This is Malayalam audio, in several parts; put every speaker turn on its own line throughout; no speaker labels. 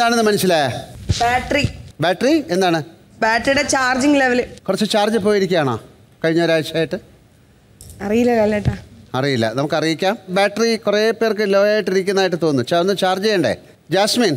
എന്താണെന്ന് മനസ്സിലായ
ബാറ്ററി
ബാറ്ററി എന്താണ്
ബാറ്ററിയുടെ ചാർജിങ് ലെവല്
കുറച്ച് ചാർജ് പോയിരിക്കുകയാണോ കഴിഞ്ഞ ഒരാഴ്ചയായിട്ട്
അറിയില്ല കല്ലേട്ടാ
അറിയില്ല നമുക്ക് അറിയിക്കാം ബാറ്ററി കുറേ പേർക്ക് ലോ ആയിട്ടിരിക്കുന്നതായിട്ട് തോന്നുന്നു ചാ- ഒന്ന് ചാർജ് ചെയ്യണ്ടേ ജാസ്മിൻ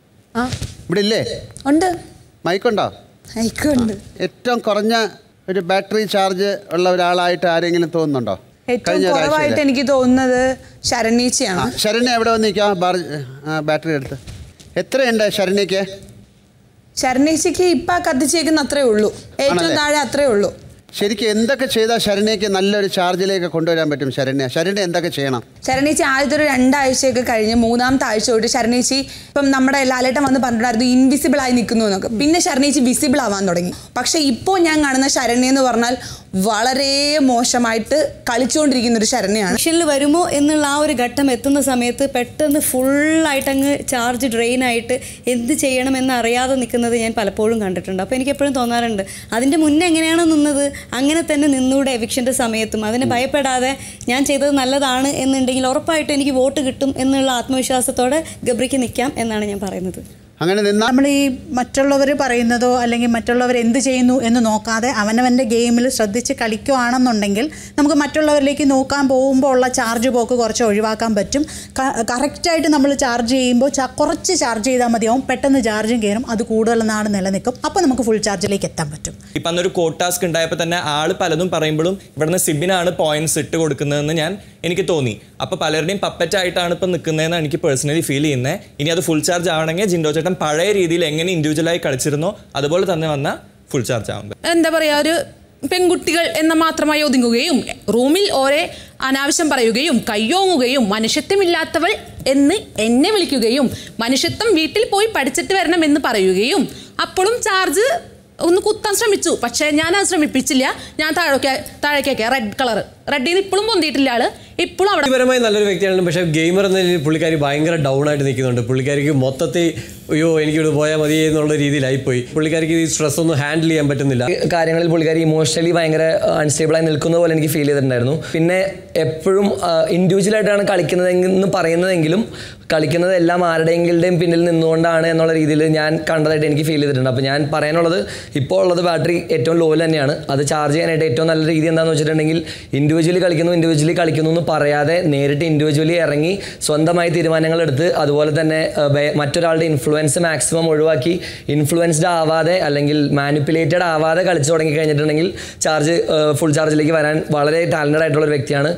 ആ
ഇവിടെ ഇല്ലേ
ഉണ്ട്
മൈക്കുണ്ടോ
അയക്കുണ്ട്
ഏറ്റവും കുറഞ്ഞ ഒരു ബാറ്ററി ചാർജ് ഉള്ള ഒരാളായിട്ട് ആരെങ്കിലും തോന്നുന്നുണ്ടോ
ഏറ്റവും കുറവായിട്ട് എനിക്ക് തോന്നുന്നത് ശരണീച്ചയാണ്
ശരണ്യ എവിടെ വന്ന് നിൽക്കാം ബാർ ബാറ്ററി എടുത്ത് എത്രയുണ്ട് ശരണ്യക്ക്
ശരണീച്ചയ്ക്ക് ഇപ്പൊ കത്തിച്ചേക്കുന്ന അത്രേ ഉള്ളൂ ഏറ്റവും
ആണല്ലേ?
താഴെ അത്രേ ഉള്ളൂ
ശരിക്കും എന്തൊക്കെ ചെയ്താൽ ശരണ്യക്ക് നല്ലൊരു ചാർജിലേക്ക് കൊണ്ടുവരാൻ പറ്റും ശരണ്യ ശരണ്യ എന്തൊക്കെ ചെയ്യണം
ശരണീച്ചി ആദ്യത്തെ ഒരു രണ്ടാഴ്ചയൊക്കെ കഴിഞ്ഞ് മൂന്നാമത്തെ ആഴ്ച തൊട്ട് ശരണീച്ചി ഇപ്പം നമ്മുടെ ലാലേട്ടൻ വന്ന് പറഞ്ഞിട്ടുണ്ടായിരുന്നു ഇൻവിസിബിൾ ആയി നിൽക്കുന്നു എന്നൊക്കെ പിന്നെ ശരണീച്ചി വിസിബിൾ ആവാൻ തുടങ്ങി പക്ഷെ ഇപ്പോൾ ഞാൻ കാണുന്ന ശരണ്യ എന്ന് പറഞ്ഞാൽ വളരെ മോശമായിട്ട് കളിച്ചുകൊണ്ടിരിക്കുന്ന ഒരു ശരണ്യാണ്
ഫംഗ്ഷനിൽ വരുമോ എന്നുള്ള ആ ഒരു ഘട്ടം എത്തുന്ന സമയത്ത് പെട്ടെന്ന് ഫുള്ളായിട്ട് അങ്ങ് ചാർജ് ഡ്രെയിൻ ആയിട്ട് എന്ത് ചെയ്യണമെന്ന് അറിയാതെ നിൽക്കുന്നത് ഞാൻ പലപ്പോഴും കണ്ടിട്ടുണ്ട് അപ്പോൾ എനിക്ക് എപ്പോഴും തോന്നാറുണ്ട് അതിൻ്റെ മുന്നേ എങ്ങനെയാണോ നിന്നത് അങ്ങനെ തന്നെ നിന്നൂടെ എവിക്ഷൻ്റെ സമയത്തും അതിനെ ഭയപ്പെടാതെ ഞാൻ ചെയ്തത് നല്ലതാണ് എന്നുണ്ടെങ്കിൽ ഉറപ്പായിട്ടും എനിക്ക് വോട്ട് കിട്ടും എന്നുള്ള ആത്മവിശ്വാസത്തോടെ ഗബ്രിക്ക് നിൽക്കാം എന്നാണ് ഞാൻ പറയുന്നത്
അങ്ങനെ നിന്നാൽ
നമ്മൾ ഈ മറ്റുള്ളവർ പറയുന്നതോ അല്ലെങ്കിൽ മറ്റുള്ളവർ എന്ത് ചെയ്യുന്നു എന്ന് നോക്കാതെ അവനവൻ്റെ ഗെയിമിൽ ശ്രദ്ധിച്ച് കളിക്കുകയാണെന്നുണ്ടെങ്കിൽ നമുക്ക് മറ്റുള്ളവരിലേക്ക് നോക്കാൻ പോകുമ്പോൾ ഉള്ള ചാർജ് പോക്ക് കുറച്ച് ഒഴിവാക്കാൻ പറ്റും കറക്റ്റായിട്ട് നമ്മൾ ചാർജ് ചെയ്യുമ്പോൾ ച- കുറച്ച് ചാർജ് ചെയ്താൽ മതിയാവും പെട്ടെന്ന് ചാർജും കയറും അത് കൂടുതൽ നാൾ നിലനിൽക്കും അപ്പോൾ നമുക്ക് ഫുൾ ചാർജിലേക്ക് എത്താൻ പറ്റും
ഇപ്പം അന്നൊരു കോട്ട് ടാസ്ക് ഉണ്ടായപ്പോൾ തന്നെ ആള് പലതും പറയുമ്പോഴും ഇവിടുന്ന് സിബിനാണ് പോയിന്റ്സ് ഇട്ട് കൊടുക്കുന്നതെന്ന് ഞാൻ എനിക്ക് തോന്നി അപ്പോൾ പലരുടെയും പപ്പറ്റ് ആയിട്ടാണ് ഇപ്പം നിൽക്കുന്നതെന്ന് എനിക്ക് പേഴ്സണലി ഫീൽ ചെയ്യുന്നത് ഇനി അത് ഫുൾ ചാർജ് ആവണമെങ്കിൽ ജിൻഡോ ചേട്ടൻ പഴയ രീതിയിൽ എങ്ങനെ ഇൻഡിവിജ്വലായി കളിച്ചിരുന്നോ അതുപോലെ തന്നെ വന്ന ഫുൾ ചാർജ് ആവുമ്പോൾ
എന്താ പറയുക ഒരു പെൺകുട്ടികൾ എന്ന മാത്രമായി ഒതുങ്ങുകയും റൂമിൽ ഓരേ അനാവശ്യം പറയുകയും കയ്യോങ്ങുകയും മനുഷ്യത്വമില്ലാത്തവൾ എന്ന് എന്നെ വിളിക്കുകയും മനുഷ്യത്വം വീട്ടിൽ പോയി പഠിച്ചിട്ട് വരണം എന്ന് പറയുകയും അപ്പോഴും ചാർജ് ഒന്ന് കുത്താൻ ശ്രമിച്ചു പക്ഷേ ഞാൻ അത് ശ്രമിപ്പിച്ചില്ല ഞാൻ താഴേക്ക് താഴേക്കൊക്കെ റെഡ് കളർ റെഡിൽ നിന്ന് ഇപ്പോഴും പൊന്തിയിട്ടില്ല ആള് ഇപ്പോഴും അവിടെ
വ്യക്തിപരമായി നല്ലൊരു വ്യക്തിയാണ് പക്ഷേ ഗെയിമർ എന്ന രീതിയിൽ പുള്ളിക്കാരി ഭയങ്കര ഡൗൺ ആയിട്ട് നിൽക്കുന്നുണ്ട് പുള്ളിക്കാരിക്ക് മൊത്തത്തിൽ അയ്യോ എനിക്കിവിടെ പോയാൽ മതി എന്നുള്ള രീതിയിലായിപ്പോയി പുള്ളിക്കാരിക്ക് ഈ സ്ട്രെസ് ഒന്നും ഹാൻഡിൽ ചെയ്യാൻ പറ്റുന്നില്ല
കാര്യങ്ങളിൽ പുള്ളിക്കാരി ഇമോഷണലി ഭയങ്കര അൺസ്റ്റേബിളായി നിൽക്കുന്ന പോലെ എനിക്ക് ഫീൽ ചെയ്തിട്ടുണ്ടായിരുന്നു പിന്നെ എപ്പോഴും ഇൻഡിവിജ്വലായിട്ടാണ് കളിക്കുന്നതെന്ന് പറയുന്നതെങ്കിലും കളിക്കുന്നത് എല്ലാം ആരുടെയെങ്കിലും പിന്നിൽ നിന്നുകൊണ്ടാണ് എന്നുള്ള രീതിയിൽ ഞാൻ കണ്ടതായിട്ട് എനിക്ക് ഫീൽ ചെയ്തിട്ടുണ്ട് അപ്പോൾ ഞാൻ പറയാനുള്ളത് ഇപ്പോൾ ഉള്ളത് ബാറ്ററി ഏറ്റവും ലോയിൽ തന്നെയാണ് അത് ചാർജ് ചെയ്യാനായിട്ട് ഏറ്റവും നല്ല രീതി എന്താണെന്ന് വെച്ചിട്ടുണ്ടെങ്കിൽ ഇൻഡിവിജ്വലി കളിക്കുന്നു ഇൻഡിവിജ്വലി കളിക്കുന്നു എന്ന് പറയാതെ നേരിട്ട് ഇൻഡിവിജ്വലി ഇറങ്ങി സ്വന്തമായി തീരുമാനങ്ങൾ എടുത്ത് അതുപോലെ തന്നെ ആ, ബെ- മറ്റൊരാളുടെ ഇൻഫ്ലുവൻസ് മാക്സിമം ഒഴിവാക്കി ഇൻഫ്ലുവൻസ്ഡ് ആവാതെ അല്ലെങ്കിൽ മാനിപ്പുലേറ്റഡ് ആവാതെ കളിച്ചു തുടങ്ങി കഴിഞ്ഞിട്ടുണ്ടെങ്കിൽ ചാർജ് ഫുൾ ചാർജിലേക്ക് വരാൻ വളരെ ടാലൻറ്റഡ് ആയിട്ടുള്ള ഒരു വ്യക്തിയാണ്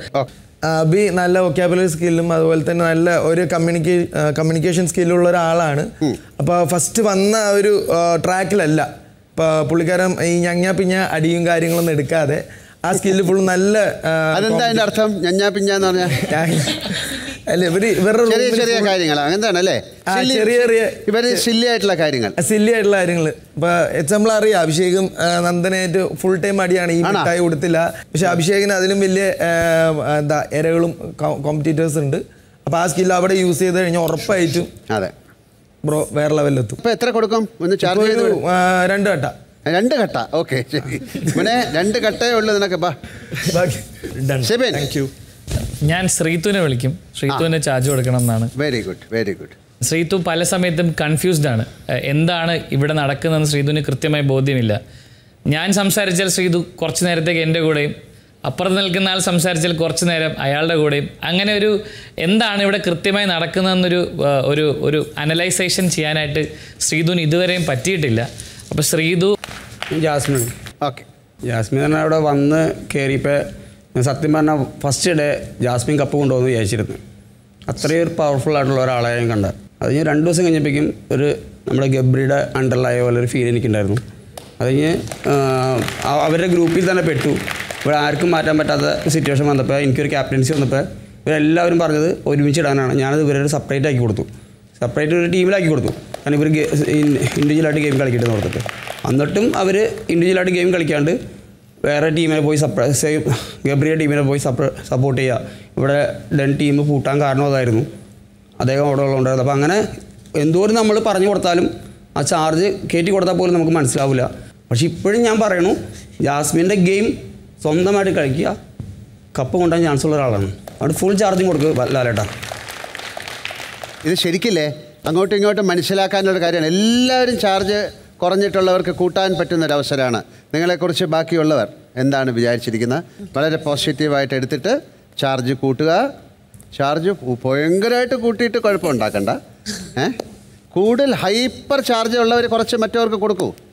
അബി നല്ല വൊക്കാബുലറി സ്കില്ലും അതുപോലെ തന്നെ നല്ല ഒരു കമ്മ്യൂണിക്കേ കമ്മ്യൂണിക്കേഷൻ സ്കില്ലുള്ള ഒരാളാണ് അപ്പോൾ ഫസ്റ്റ് വന്ന ആ ഒരു ട്രാക്കിലല്ല ഇപ്പോൾ പുള്ളിക്കാരൻ ഈ ഞങ്ങ പിഞ്ഞ അടിയും കാര്യങ്ങളൊന്നും എടുക്കാതെ ആ സ്കില്ല് ഫുൾ നല്ല ആ,
അതെന്താ അതിന്റെ അർത്ഥം ഞഞ്ഞാ പിഞ്ഞാന്ന് പറഞ്ഞാൽ
അല്ല ഇവര് ഇവരുടെ
ചെറിയ
room ല്
ചെറിയ
full-
കാര്യങ്ങൾ അങ്ങനെയാണ് അല്ലേ
ആ,
Silly-
ചെറിയ ചെറിയ
ഇവര് സില്ലി ആയിട്ടുള്ള കാര്യങ്ങൾ
സില്ലി ആയിട്ടുള്ള കാര്യങ്ങൾ ഇപ്പൊ എക്സാമ്പിൾ അറിയാം അഭിഷേകും ആ, നന്ദനായിട്ട് ഫുൾ ടൈം അടിയാണ് ഈ
ആണോ?
മിഠായി കൊടുത്തില്ല പക്ഷെ അഭിഷേകിന് അതിലും വലിയ ആ, എന്താ ഇരകളും കോമ്പറ്റീറ്റേഴ്സ് ഉണ്ട് അപ്പൊ ആ സ്കിൽ അവിടെ യൂസ് ചെയ്ത് കഴിഞ്ഞാൽ ഉറപ്പായിട്ടും
അതെ
ബ്രോ വേറെ ലെവലിലെത്തും
ഇപ്പൊ എത്ര കൊടുക്കും ഒന്ന്
ഇപ്പൊ
ചാർജ്
ഒരു
ചെയ്ത്
ആ, രണ്ട് കട്ട
രണ്ട് കട്ട ഓക്കെ ശരി ഇവനെ രണ്ട് കട്ടേ ഉള്ളൂ നിനക്ക് ബാ
ബാക്കി
ഷെബിൻ
താങ്ക് യു ഞാൻ ശ്രീത്തുവിനെ വിളിക്കും ശ്രീത്തുവിന് ചാർജ് കൊടുക്കണം എന്നാണ്
very good very good
Sreethu പല സമയത്തും കൺഫ്യൂസ്ഡ് ആണ് എഹ് എന്താണ് ഇവിടെ നടക്കുന്നതെന്ന് ശ്രീതുവിന് കൃത്യമായി ബോധ്യമില്ല ഞാൻ സംസാരിച്ചാൽ ശ്രീതു കുറച്ച് നേരത്തേക്ക് എൻ്റെ കൂടെയും അപ്പുറത്ത് നിൽക്കുന്ന ആൾ സംസാരിച്ചാൽ കുറച്ച് നേരം അയാളുടെ കൂടെയും അങ്ങനെ ഒരു എന്താണ് ഇവിടെ കൃത്യമായി നടക്കുന്നതെന്നൊരു ഏഹ്, ഒരു ഒരു അനലൈസേഷൻ ചെയ്യാനായിട്ട് ശ്രീതുവിന് ഇതുവരെയും പറ്റിയിട്ടില്ല അപ്പോൾ ശ്രീതു
ജാസ്മിൻ
ഓക്കെ
ജാസ്മിൻ തന്നെ അവിടെ വന്ന് കയറിയപ്പോൾ ഞാൻ സത്യം പറഞ്ഞാൽ ഫസ്റ്റ് ഡേ ജാസ്മിൻ കപ്പ് കൊണ്ടുവന്ന് വിചാരിച്ചിരുന്നു അത്രയും ഒരു പവർഫുൾ ആയിട്ടുള്ള ഒരാളെ ഞാൻ കണ്ട അത് കഴിഞ്ഞ് രണ്ട് ദിവസം കഴിഞ്ഞപ്പോഴേക്കും ഒരു നമ്മുടെ ഗബ്രിയുടെ അണ്ടറിലായ പോലെ ഒരു ഫീൽ എനിക്കുണ്ടായിരുന്നു അത് കഴിഞ്ഞ് ആ, അവരുടെ ഗ്രൂപ്പിൽ തന്നെ പെട്ടു ഇവിടെ ആർക്കും മാറ്റാൻ പറ്റാത്ത സിറ്റുവേഷൻ വന്നപ്പോൾ എനിക്കൊരു ക്യാപ്റ്റൻസി വന്നപ്പോൾ ഇവരെല്ലാവരും പറഞ്ഞത് ഒരുമിച്ച് ഇടാനാണ് ഞാനത് ഇവരൊരു സെപ്പറേറ്റ് ആക്കി കൊടുത്തു സെപ്പറേറ്റ് ഒരു ടീമിലാക്കി കൊടുത്തു കാരണം ഇവർ ഇൻഡിവിജ്വലായിട്ട് ഗെയിം കളിക്കട്ടെ എന്ന് ഓർത്തിട്ട് എന്നിട്ടും അവർ ഇൻഡിവിജ്വലായിട്ട് ഗെയിം കളിക്കാണ്ട് വേറെ ടീമിനെ പോയി സപ്ര സെയിം ഗബ്രിയ ടീമിനെ പോയി സപ്ര സപ്പോർട്ട് ചെയ്യുക ഇവിടെ ഡെൻ ടീം പൂട്ടാൻ കാരണം അതായിരുന്നു അദ്ദേഹം അവിടെ ഉള്ളതുകൊണ്ടായിരുന്നു അപ്പോൾ അങ്ങനെ എന്തോരം നമ്മൾ പറഞ്ഞു കൊടുത്താലും ആ ചാർജ് കയറ്റി കൊടുത്താൽ പോലും നമുക്ക് മനസ്സിലാവില്ല പക്ഷെ ഇപ്പോഴും ഞാൻ പറയണു ജാസ്മിൻ്റെ ഗെയിം സ്വന്തമായിട്ട് കളിക്കുക കപ്പ് കൊണ്ടുപോകാൻ ചാൻസ് ഉള്ള ഒരാളാണ് അവിടെ ഫുൾ ചാർജും കൊടുക്കുക ലാലേട്ടാ
ഇത് ശരിക്കില്ലേ അങ്ങോട്ടും ഇങ്ങോട്ടും മനസ്സിലാക്കാനുള്ള കാര്യമാണ് എല്ലാവരും ചാർജ് കുറഞ്ഞിട്ടുള്ളവർക്ക് കൂട്ടാൻ പറ്റുന്ന ഒരു അവസരമാണ് നിങ്ങളെക്കുറിച്ച് ബാക്കിയുള്ളവർ എന്താണ് വിചാരിച്ചിരിക്കുന്നത് വളരെ പോസിറ്റീവായിട്ട് എടുത്തിട്ട് ചാർജ് കൂട്ടുക ചാർജ് ഭയങ്കരമായിട്ട് കൂട്ടിയിട്ട് കുഴപ്പമുണ്ടാക്കണ്ട ഏ കൂടുതൽ ഹൈപ്പർ ചാർജ് ഉള്ളവർ കുറച്ച് മറ്റവർക്ക് കൊടുക്കൂ